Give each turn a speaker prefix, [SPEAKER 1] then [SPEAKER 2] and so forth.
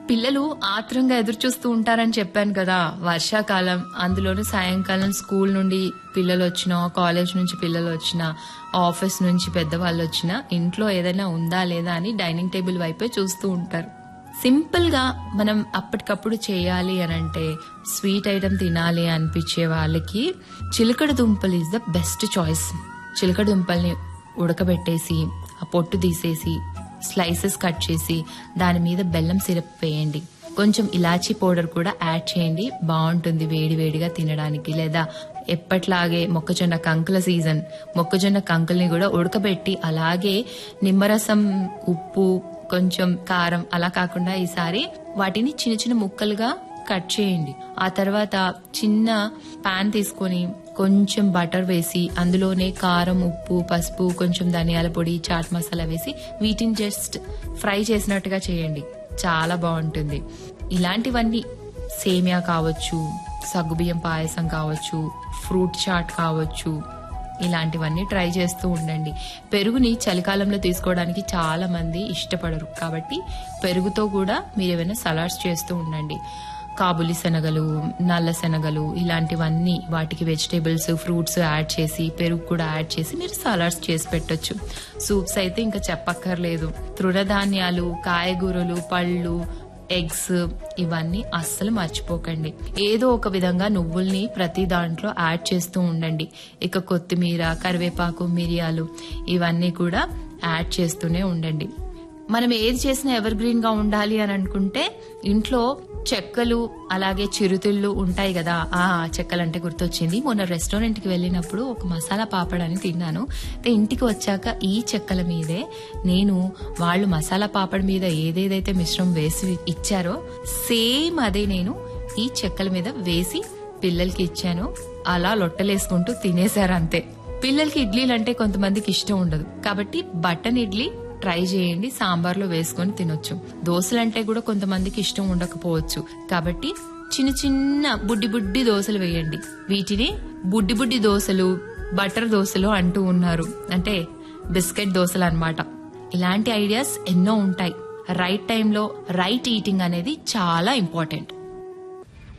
[SPEAKER 1] పిల్లలు ఆత్రంగా ఎదురు చూస్తూ ఉంటారని చెప్పాను కదా వర్షాకాలం అందులోనూ సాయంకాలం స్కూల్ నుండి పిల్లలు వచ్చినా కాలేజ్ నుంచి పిల్లలు వచ్చినా ఆఫీస్ నుంచి పెద్దవాళ్ళు వచ్చినా ఇంట్లో ఏదైనా ఉందా లేదా అని డైనింగ్ టేబుల్ వైపే చూస్తూ ఉంటారు సింపుల్ గా మనం అప్పటికప్పుడు చేయాలి అని అంటే స్వీట్ ఐటమ్ తినాలి అనిపించే వాళ్ళకి చిలకడ దుంపలు ఈజ్ ద బెస్ట్ చాయిస్ చిలకడ దుంపల్ని ఉడకబెట్టేసి ఆ పొట్టు తీసేసి స్లైసెస్ కట్ చేసి దాని మీద బెల్లం సిరప్ వేయండి కొంచెం ఇలాచీ పౌడర్ కూడా యాడ్ చేయండి బాగుంటుంది వేడి వేడిగా తినడానికి లేదా ఎప్పట్లాగే మొక్కజొన్న కంకుల సీజన్ మొక్కజొన్న కంకుల్ని కూడా ఉడకబెట్టి అలాగే నిమ్మరసం ఉప్పు కొంచెం కారం అలా కాకుండా ఈసారి వాటిని చిన్న చిన్న ముక్కలుగా కట్ చేయండి ఆ తర్వాత చిన్న పాన్ తీసుకొని కొంచెం బటర్ వేసి అందులోనే కారం ఉప్పు పసుపు కొంచెం ధనియాల పొడి చాట్ మసాలా వేసి వీటిని జస్ట్ ఫ్రై చేసినట్టుగా చేయండి చాలా బాగుంటుంది ఇలాంటివన్నీ సేమియా కావచ్చు సగ్గుబియ్యం పాయసం కావచ్చు ఫ్రూట్ చాట్ కావచ్చు ఇలాంటివన్నీ ట్రై చేస్తూ ఉండండి పెరుగుని చలికాలంలో తీసుకోవడానికి చాలా మంది ఇష్టపడరు కాబట్టి పెరుగుతో కూడా మీరు ఏమైనా సలాడ్స్ చేస్తూ ఉండండి కాబులి శనగలు నల్ల శనగలు ఇలాంటివన్నీ వాటికి వెజిటేబుల్స్ ఫ్రూట్స్ యాడ్ చేసి పెరుగు కూడా యాడ్ చేసి మీరు సలాడ్స్ చేసి పెట్టొచ్చు సూప్స్ అయితే ఇంకా చెప్పక్కర్లేదు తృణధాన్యాలు కాయగూరలు పళ్ళు ఎగ్స్ ఇవన్నీ అస్సలు మర్చిపోకండి ఏదో ఒక విధంగా నువ్వుల్ని ప్రతి దాంట్లో యాడ్ చేస్తూ ఉండండి ఇక కొత్తిమీర కరివేపాకు మిరియాలు ఇవన్నీ కూడా యాడ్ చేస్తూనే ఉండండి మనం ఏది చేసినా ఎవర్ గ్రీన్ గా ఉండాలి అని అనుకుంటే ఇంట్లో చెక్కలు అలాగే చిరుతిళ్ళు ఉంటాయి కదా ఆ చెక్కలు అంటే గుర్తొచ్చింది మొన్న రెస్టారెంట్ కి వెళ్ళినప్పుడు ఒక మసాలా పాపడాన్ని తిన్నాను అయితే ఇంటికి వచ్చాక ఈ చెక్కల మీదే నేను వాళ్ళు మసాలా పాపడ్ మీద ఏదేదైతే మిశ్రమం వేసి ఇచ్చారో సేమ్ అదే నేను ఈ చెక్కల మీద వేసి పిల్లలకి ఇచ్చాను అలా లొట్టలేసుకుంటూ తినేశారు అంతే పిల్లలకి ఇడ్లీలు అంటే కొంతమందికి ఇష్టం ఉండదు కాబట్టి బటన్ ఇడ్లీ ట్రై చేయండి సాంబార్లో వేసుకొని తినొచ్చు దోశలంటే కూడా కొంతమందికి ఇష్టం ఉండకపోవచ్చు కాబట్టి చిన్న చిన్న బుడ్డి బుడ్డి దోశలు వేయండి వీటిని బుడ్డి బుడ్డి దోశలు బటర్ దోశలు అంటూ ఉన్నారు అంటే బిస్కెట్ దోశలు అన్నమాట ఇలాంటి ఐడియాస్ ఎన్నో ఉంటాయి రైట్ టైంలో రైట్ ఈటింగ్ అనేది చాలా ఇంపార్టెంట్